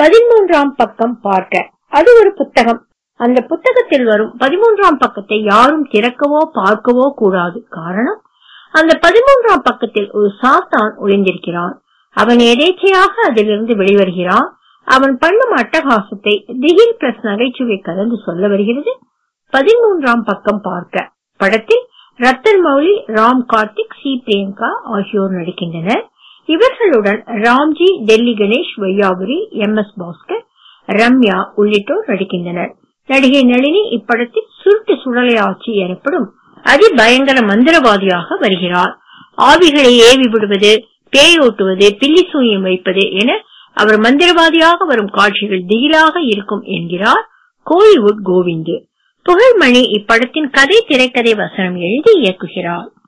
பதிமூன்றாம் பக்கம் பார்க்க அது ஒரு புத்தகம் அந்த புத்தகத்தில் வரும் பதிமூன்றாம் பக்கத்தை யாரும் திறக்கவோ பார்க்கவோ கூடாது காரணம் அந்த பதிமூன்றாம் பக்கத்தில் ஒரு சாத்தான் ஒளிந்திருக்கிறான் அவன் எதேச்சையாக அதிலிருந்து வெளிவருகிறான் அவன் பண்ணும் அட்டகாசத்தை திகில் பிளஸ் நகைச்சுவை கலந்து சொல்ல வருகிறது பதிமூன்றாம் பக்கம் பார்க்க படத்தில் ரத்தன் மௌலி ராம் கார்த்திக் சி பிரியங்கா ஆகியோர் நடிக்கின்றனர் இவர்களுடன் ராம்ஜி டெல்லி கணேஷ் வையாபுரி எம் எஸ் பாஸ்கர் ரம்யா உள்ளிட்டோர் நடிக்கின்றனர் நடிகை நளினி இப்படத்தில் சுருட்டு சுடலை ஆட்சி எனப்படும் அதிபயங்கர மந்திரவாதியாக வருகிறார் ஆவிகளை ஏவி விடுவது பேயோட்டுவது பில்லி சூயம் வைப்பது என அவர் மந்திரவாதியாக வரும் காட்சிகள் திகிலாக இருக்கும் என்கிறார் கோலிவுட் கோவிந்து புகழ்மணி இப்படத்தின் கதை திரைக்கதை வசனம் எழுதி இயக்குகிறார்